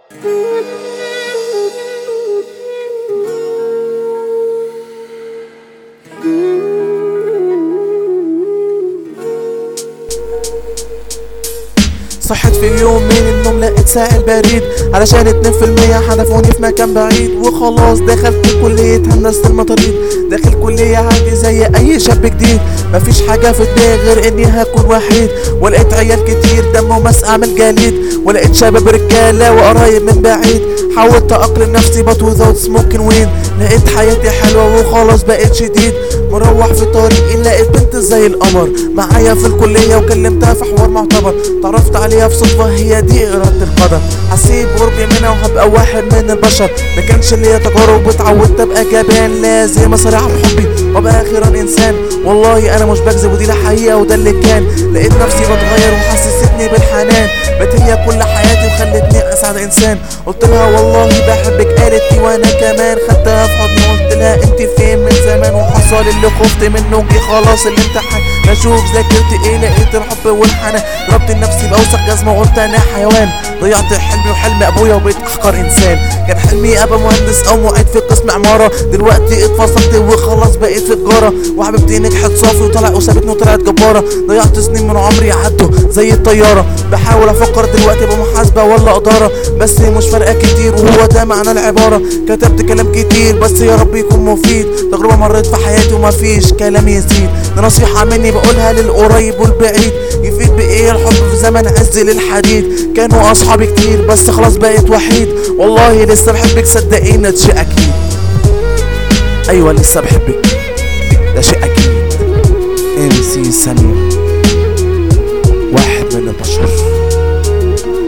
صحت في يوم من النوم لقيت سائل بريد علشان اتنين في المية حدفوني في مكان بعيد وخلاص دخلت كلية هندسة المطاريد داخل كلية عادي زي أي شاب جديد مفيش حاجة في دماغي غير إني هكون وحيد ولقيت عيال كتير دمه مسقع من الجليد ولقيت شباب رجالة وقرايب من بعيد حاولت أقلم نفسي but without smoking وين لقيت حياتي حلوة وخلاص بقيت شديد مروح في طريقي لقيت بنت زي القمر معايا في الكلية وكلمتها في حوار معتبر تعرفت عليها بصدفة هي دي إرادة القدر هسيب قربي منها وهبقى واحد من البشر ما كانش ليا تجارب واتعودت ابقى جبان لازم اصارع بحبي وابقى اخيرا انسان والله انا مش بكذب ودي الحقيقة وده اللي كان لقيت نفسي بتغير وحسستني بالحنان بقت هي كل حياتي وخلتني اسعد انسان قلت لها والله بحبك قالت لي وانا كمان خدتها في حضني وقلت لها انت فين من زمان وحصل اللي خفت منه جه خلاص الامتحان بشوف ذاكرت ايه لقيت الحب والحنان ضربت لنفسي باوسخ جزمه وقلت انا حيوان ضيعت حلمي وحلم ابويا وبقيت احقر انسان كان حلمي ابقى مهندس او معيد في قسم عماره دلوقتي اتفصلت وخلاص بقيت في تجاره وحبيبتي نجحت صافي وطلع وسابتني وطلعت جباره ضيعت سنين من عمري عدوا زي الطياره بحاول افكر دلوقتي بمحاسبه ولا اداره بس مش فارقه كتير وهو ده معنى العباره كتبت كلام كتير بس يا رب يكون مفيد تجربه مريت في حياتي ومفيش كلام يزيد دي نصيحه مني بقولها للقريب والبعيد يفيد بايه الحب في زمن عز للحديد كانوا اصحابي كتير بس خلاص بقيت وحيد والله لسه بحبك صدقيني ده شيء اكيد ايوه لسه بحبك ده شيء اكيد ام سي سمير واحد من البشر